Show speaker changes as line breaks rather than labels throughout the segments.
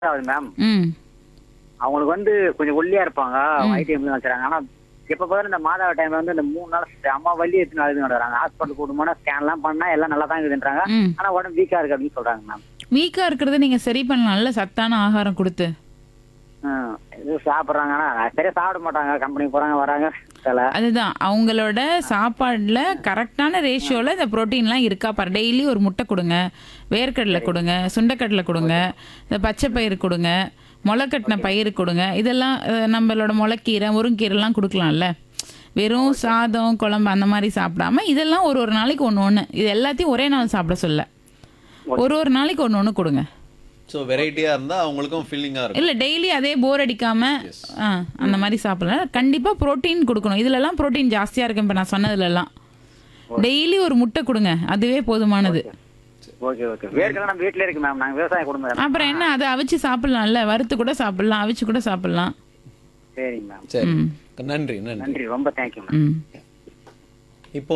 ஆகுது மேம்
ம்
அவங்களுக்கு வந்து கொஞ்சம் ஒல்லியா இருப்பாங்க ஐடிஎம் வச்சுறாங்க ஆனா எப்ப பார்த்தாலும் இந்த மாதா டைம்ல வந்து இந்த மூணு நாள் அம்மா வலி எடுத்துன்னு அழுது வராங்க ஹாஸ்பிட்டல் கூட்டு போனா ஸ்கேன் எல்லாம் பண்ணா எல்லாம் நல்லா தான் இருக்குதுன்றாங்க
ம்
ஆனா உடம்பு வீக்கா இருக்கு அப்படின்னு சொல்றாங்க மேம்
வீக்கா இருக்கிறத நீங்க சரி பண்ணலாம் நல்ல சத்தான ஆகாரம் கொடுத்து
ஹம், இது சாப்பிடுறாங்க ஆனா சரியா சாப்பிட மாட்டாங்க கம்பெனிக்கு போறாங்க வராங்க சில
அதுதான் அவங்களோட சாப்பாடுல கரெக்டான ரேஷியோல இந்த புரோட்டீன்லாம் இருக்கா பாரு டெய்லி ஒரு முட்டை கொடுங்க வேர்க்கடலை கொடுங்க சுண்டைக்கடலை கொடுங்க இந்த பச்சை பயிறு கொடுங்க முளைக்கட்டின பயிறு கொடுங்க இதெல்லாம் அஹ், நம்மளோட முளைக்கீரை முருங்கீரைலாம் கொடுக்கலாம்ல வெறும் சாதம் குழம்பு அந்த மாதிரி சாப்பிடாம இதெல்லாம் ஒரு ஒரு நாளைக்கு ஒன்று ஒன்று இது எல்லாத்தையும் ஒரே நாள் சாப்பிட சொல்ல ஒரு ஒரு நாளைக்கு ஒன்று ஒன்று கொடுங்க
ஸோ வெரைட்டியாக இருந்தால் அவங்களுக்கும் ஃபீலிங்காக இருக்கும்
இல்ல டெய்லி அதே போர் அடிக்காம ஆ, அந்த மாதிரி சாப்பிடலாம் கண்டிப்பா புரோட்டீன் கொடுக்கணும் இதுல எல்லாம் புரோட்டீன் ஜாஸ்தியா இருக்கு இப்ப நான் சொன்னதுல எல்லாம் டெய்லி ஒரு முட்டை கொடுங்க அதுவே போதுமானது
ஓகே ஓகே வேர்க்கெல்லாம் நம்ம வீட்லயே இருக்கு மேம் நாங்க விவசாய குடும்பம்
அப்புறம் என்ன அதை அவிச்சு சாப்பிடலாம்ல வறுத்து கூட சாப்பிடலாம் அவிச்சு கூட சாப்பிடலாம்
சரிங்க மேம்
சரி நன்றி நன்றி
நன்றி ரொம்ப தேங்க்யூ மேம்
ம்
இப்போ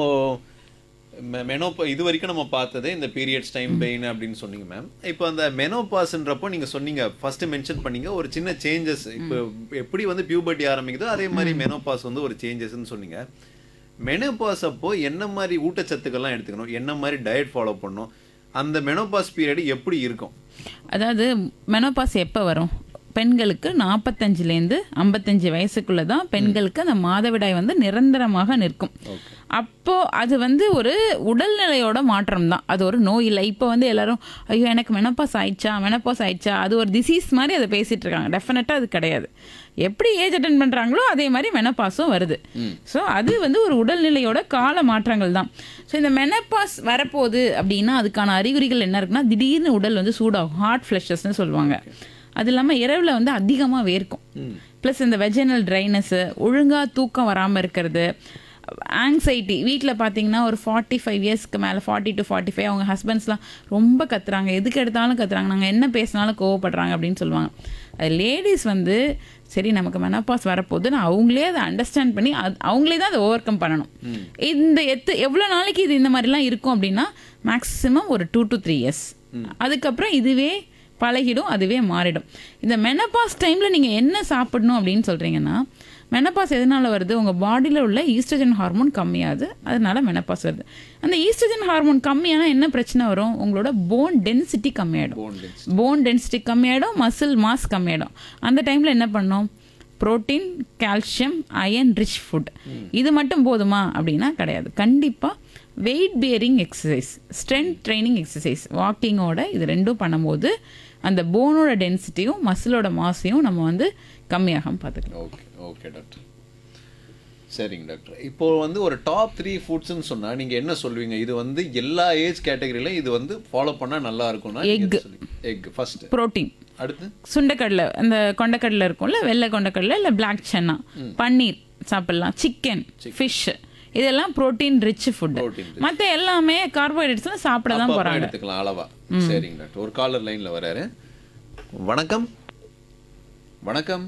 மெனோபா இது வரைக்கும் நம்ம பார்த்தது இந்த பீரியட்ஸ் டைம் பெயின் அப்படின்னு சொன்னீங்க மேம் இப்போ அந்த மெனோபாஸ்ன்றப்போ நீங்க சொன்னீங்க ஃபர்ஸ்ட் மென்ஷன் பண்ணீங்க ஒரு சின்ன சேஞ்சஸ் இப்போ எப்படி வந்து பியூபர்ட்டி ஆரம்பிக்குதோ அதே மாதிரி மெனோபாஸ் வந்து ஒரு சேஞ்சஸ்ன்னு சொன்னீங்க மெனோபாஸ் அப்போ என்ன மாதிரி ஊட்டச்சத்துக்கள்லாம் எடுத்துக்கணும் என்ன மாதிரி டயட் ஃபாலோ பண்ணணும் அந்த மெனோபாஸ் பீரியட் எப்படி இருக்கும்
அதாவது மெனோபாஸ் எப்போ வரும் பெண்களுக்கு நாற்பத்தஞ்சுலேருந்து ஐம்பத்தஞ்சு வயசுக்குள்ள தான் பெண்களுக்கு அந்த மாதவிடாய் வந்து நிரந்தரமாக நிற்கும் அப்போ அது வந்து ஒரு உடல்நிலையோட மாற்றம் தான் அது ஒரு நோய் இல்லை இப்போ வந்து எல்லாரும் ஐயோ எனக்கு மெனப்பாஸ் ஆயிடுச்சா மெனப்பாஸ் ஆயிடுச்சா அது ஒரு டிசீஸ் மாதிரி அதை பேசிட்டு இருக்காங்க டெஃபினட்டாக அது கிடையாது எப்படி ஏஜ் அட்டன் பண்றாங்களோ அதே மாதிரி மெனப்பாஸும் வருது ஸோ அது வந்து ஒரு உடல்நிலையோட கால மாற்றங்கள் தான் ஸோ இந்த மெனப்பாஸ் வரப்போகுது அப்படின்னா அதுக்கான அறிகுறிகள் என்ன இருக்குன்னா திடீர்னு உடல் வந்து சூடாகும் ஹார்ட் ஃப்ளஷஸ்ன்னு சொல்லுவாங்க அது இல்லாமல் இரவில் வந்து அதிகமாக வேர்க்கும் ப்ளஸ் இந்த வெஜினல் ட்ரைனஸ்ஸு ஒழுங்காக தூக்கம் வராமல் இருக்கிறது ஆங்ஸைட்டி வீட்டில் பார்த்தீங்கன்னா ஒரு ஃபார்ட்டி ஃபைவ் இயர்ஸ்க்கு மேலே ஃபார்ட்டி டு ஃபார்ட்டி ஃபைவ் அவங்க ஹஸ்பண்ட்ஸ்லாம் ரொம்ப கத்துறாங்க எதுக்கு எடுத்தாலும் கத்துறாங்க நாங்கள் என்ன பேசினாலும் கோவப்படுறாங்க அப்படின்னு சொல்லுவாங்க அது லேடிஸ் வந்து சரி நமக்கு மெனப்பாஸ் வரப்போகுதுன்னு அவங்களே அதை அண்டர்ஸ்டாண்ட் பண்ணி அது அவங்களே தான் அதை ஓவர் கம் பண்ணணும் இந்த எத்து எவ்வளோ நாளைக்கு இது இந்த மாதிரிலாம் இருக்கும் அப்படின்னா மேக்ஸிமம் ஒரு டூ டு த்ரீ இயர்ஸ் அதுக்கப்புறம் இதுவே பழகிடும் அதுவே மாறிடும் இந்த மெனப்பாஸ் டைமில் நீங்கள் என்ன சாப்பிடணும் அப்படின்னு சொல்கிறீங்கன்னா மெனப்பாஸ் எதனால வருது உங்கள் பாடியில் உள்ள ஈஸ்ட்ரஜன் ஹார்மோன் கம்மியாகுது அதனால மெனப்பாஸ் வருது அந்த ஈஸ்ட்ரஜன் ஹார்மோன் கம்மியானா என்ன பிரச்சனை வரும் உங்களோட போன் டென்சிட்டி கம்மியாயிடும்
Bone density.
போன் டென்சிட்டி கம்மியாயிடும் மசில் மாஸ் கம்மியாயிடும் அந்த டைமில் என்ன பண்ணும் protein calcium iron rich food இது மட்டும் போதுமா அப்படின்னா கிடையாது கண்டிப்பாக weight bearing exercise strength training exercise வாக்கிங்கோட இது ரெண்டும் பண்ணும்போது அந்த போனோட டென்சிட்டியும் மசிலோட மாஸையும் நம்ம வந்து கம்மியாகாம பார்த்துக்கலாம்
ஓகே ஓகே டாக்டர் சரிங்க டாக்டர் இப்போ வந்து ஒரு டாப் த்ரீ ஃபுட்ஸ்னு சொன்னா நீங்க என்ன சொல்லுவீங்க இது வந்து எல்லா ஏஜ் கேட்டகரியில இது வந்து ஃபாலோ பண்ணா நல்லா இருக்கும்னா
Egg.
எக் ஃபர்ஸ்ட்
புரோட்டீன்
அடுத்து
சுண்டைக்கடலை அந்த கொண்டைக்கடலை இருக்கும்ல வெள்ளை கொண்டைக்கடலை இல்லை பிளாக் சன்னா பன்னீர் சாப்பிடலாம் சிக்கன் ஃபிஷ் இதெல்லாம் புரோட்டீன் ரிச் ஃபுட்
Protein
மற்ற எல்லாமே கார்போஹைட்ரேட்ஸ்லாம் சாப்பிட தான்
அப்பப்ப
போறாங்க
எடுத்துக்கலாம் அளவா சரிங்க டாக்டர் ஒரு காலர் லைன்ல வராரு வணக்கம் வணக்கம்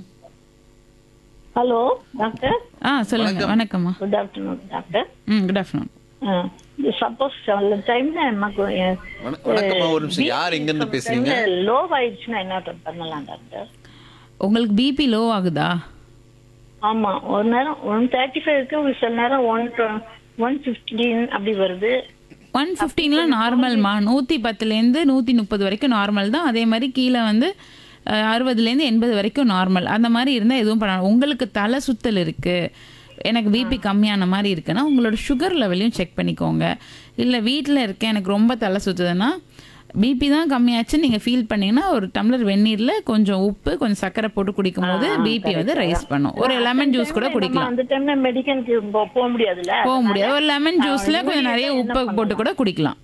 ஹலோ டாக்டர்
ஆ சொல்லுங்க வணக்கம்மா
குட் ஆஃப்டர்நூன் டாக்டர்
ம் குட் ஆஃப்டர்நூன்
சப்போஸ் அந்த டைம்ல நமக்கு
வண- வணக்கம்மா ஒரு நிமிஷம் யார் எங்க இருந்து பேசுறீங்க
லோ ஆயிடுச்சுன்னா என்ன பண்ணலாம் டாக்டர்
உங்களுக்கு பிபி லோ ஆகுதா
ஆமா ஒரு நேரம் ஒன் தேர்ட்டி ஃபைவ் இருக்கு ஒரு சில நேரம் ஒன் ஒன் ஃபிஃப்டீன் அப்படி வருது
ஒன் ஃபிஃப்டீன்லாம் நார்மல்மா நூற்றி பத்துலேருந்து நூற்றி முப்பது வரைக்கும் நார்மல் தான் அதே மாதிரி கீழே வந்து அஹ், அறுபதுலேருந்து எண்பது வரைக்கும் நார்மல் அந்த மாதிரி இருந்தால் எதுவும் பண்ணலாம் உங்களுக்கு தலை சுத்தல் இருக்குது எனக்கு பிபி கம்மியான மாதிரி இருக்குன்னா உங்களோட சுகர் லெவலையும் செக் பண்ணிக்கோங்க இல்லை வீட்டில் இருக்கேன் எனக்கு ரொம்ப தலை சுத்துதுன்னா பிபி தான் கம்மியாச்சுன்னு நீங்கள் ஃபீல் பண்ணீங்கன்னா ஒரு டம்ளர் வெந்நீரில் கொஞ்சம் உப்பு கொஞ்சம் சர்க்கரை போட்டு குடிக்கும் போது பிபி வந்து ரைஸ் பண்ணும் ஒரு லெமன் ஜூஸ் கூட
நம்ம
குடிக்கலாம்
அந்த டைம்ல மெடிக்கலுக்கு போக முடியாதுல்ல
போக முடியாது ஒரு லெமன் ஜூஸில் கொஞ்சம் நிறைய உப்பை போட்டு கூட குடிக்கலாம்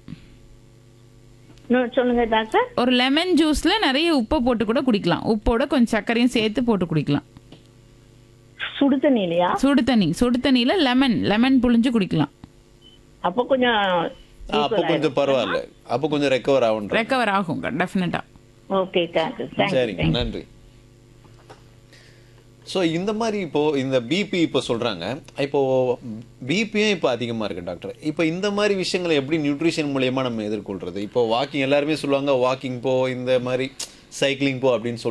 இன்னும் சொல்லுங்க டாக்டர்
ஒரு லெமன் ஜூஸ்ல நிறைய உப்பை போட்டு கூட குடிக்கலாம் உப்போட கொஞ்சம் சர்க்கரையும் சேர்த்து போட்டு குடிக்கலாம்
சுடு தண்ணிலையா
சுடு தண்ணி சுடு தண்ணியில லெமன் லெமன் புழிஞ்சு குடிக்கலாம்
அப்போ கொஞ்சம்
அப்போ கொஞ்சம் பரவாயில்ல அப்போ கொஞ்சம் ரெக்கவர் ஆகும்
ரெக்கவர் ஆகும் டெஃபினட்டா
ஓகே டாக்டர் தேங்க்யூ
சரிங்க நன்றி ஸோ இந்த மாதிரி இப்போ இந்த பிபி இப்போ சொல்றாங்க இப்போ பிபியும் இப்போ அதிகமா இருக்கு டாக்டர் இப்போ இந்த மாதிரி விஷயங்களை எப்படி நியூட்ரிஷன் மூலியமா நம்ம எதிர்கொள்றது இப்போ வாக்கிங் எல்லாருமே சொல்லுவாங்க வாக்கிங் போ இந்த மாதிரி சைக்கிளிங் போ அப்படின்னு சொல்லி